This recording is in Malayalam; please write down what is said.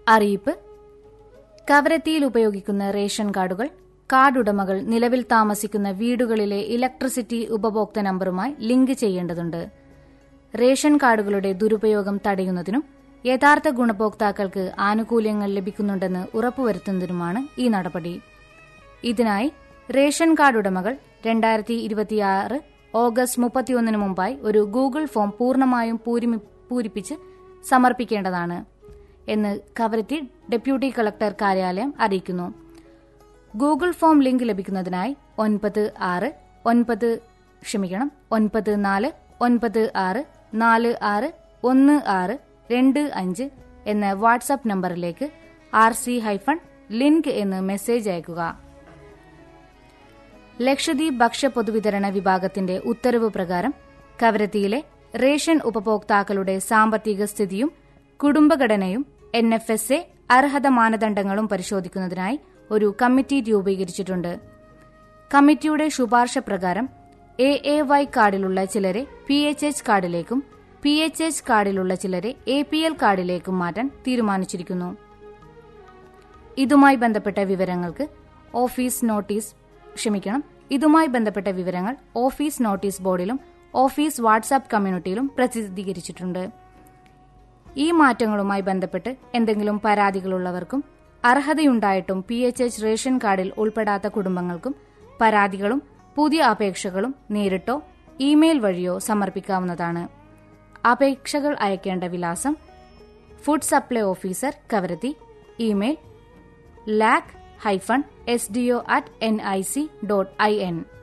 അറിയിപ്പ് കവരത്തിയിൽ ഉപയോഗിക്കുന്ന റേഷൻ കാർഡുകൾ കാർഡ് ഉടമകൾ നിലവിൽ താമസിക്കുന്ന വീടുകളിലെ ഇലക്ട്രിസിറ്റി ഉപഭോക്തൃ നമ്പറുമായി ലിങ്ക് ചെയ്യേണ്ടതുണ്ട് റേഷൻ കാർഡുകളുടെ ദുരുപയോഗം തടയുന്നതിനും യഥാർത്ഥ ഗുണഭോക്താക്കൾക്ക് ആനുകൂല്യങ്ങൾ ലഭിക്കുന്നുണ്ടെന്ന് ഉറപ്പുവരുത്തുന്നതിനുമാണ് ഈ നടപടി ഇതിനായി റേഷൻ കാർഡ് ഉടമകൾ രണ്ടായിരത്തി ഇരുപത്തിയാറ് ഓഗസ്റ്റ് മുപ്പത്തിയൊന്നിന് മുമ്പായി ഒരു ഗൂഗിൾ ഫോം പൂർണ്ണമായും പൂരിമി- പൂരിപ്പിച്ച് സമർപ്പിക്കേണ്ടതാണ് എന്ന് കവരത്തി ഡെപ്യൂട്ടി കളക്ടർ കാര്യാലയം അറിയിക്കുന്നു ഗൂഗിൾ ഫോം ലിങ്ക് ലഭിക്കുന്നതിനായി ഒൻപത് ആറ് ഒൻപത് ക്ഷമിക്കണം ഒൻപത് നാല് ഒൻപത് ആറ് നാല് ആറ് ഒന്ന് ആറ് രണ്ട് അഞ്ച് എന്ന വാട്സാപ്പ് നമ്പറിലേക്ക് ആർ സി ഹൈഫൺ ലിങ്ക് എന്ന് മെസ്സേജ് അയക്കുക ലക്ഷദ്വീപ് ഭക്ഷ്യ പൊതുവിതരണ വിഭാഗത്തിന്റെ ഉത്തരവ് പ്രകാരം കവരത്തിയിലെ റേഷൻ ഉപഭോക്താക്കളുടെ സാമ്പത്തിക സ്ഥിതിയും കുടുംബഘടനയും എൻ എഫ് എസ് എ അർഹത മാനദണ്ഡങ്ങളും പരിശോധിക്കുന്നതിനായി ഒരു കമ്മിറ്റി രൂപീകരിച്ചിട്ടുണ്ട് കമ്മിറ്റിയുടെ ശുപാർശ പ്രകാരം എ എ വൈ കാർഡിലുള്ള ചിലരെ പി എച്ച് എച്ച് കാർഡിലേക്കും പി എച്ച് എച്ച് കാർഡിലുള്ള ചിലരെ എ പി എൽ കാർഡിലേക്കും മാറ്റാൻ തീരുമാനിച്ചിരിക്കുന്നു ഇതുമായി ബന്ധപ്പെട്ട വിവരങ്ങൾക്ക് ഓഫീസ് നോട്ടീസ് ക്ഷമിക്കണം ഇതുമായി ബന്ധപ്പെട്ട വിവരങ്ങൾ ഓഫീസ് നോട്ടീസ് ബോർഡിലും ഓഫീസ് വാട്സാപ്പ് കമ്മ്യൂണിറ്റിയിലും പ്രസിദ്ധീകരിച്ചിട്ടുണ്ട് ഈ മാറ്റങ്ങളുമായി ബന്ധപ്പെട്ട് എന്തെങ്കിലും പരാതികളുള്ളവർക്കും അർഹതയുണ്ടായിട്ടും പി എച്ച് എച്ച് റേഷൻ കാർഡിൽ ഉൾപ്പെടാത്ത കുടുംബങ്ങൾക്കും പരാതികളും പുതിയ അപേക്ഷകളും നേരിട്ടോ ഇമെയിൽ വഴിയോ സമർപ്പിക്കാവുന്നതാണ് അപേക്ഷകൾ അയക്കേണ്ട വിലാസം food supply officer Kavaratti email lak hyphen S D O at N I C dot I N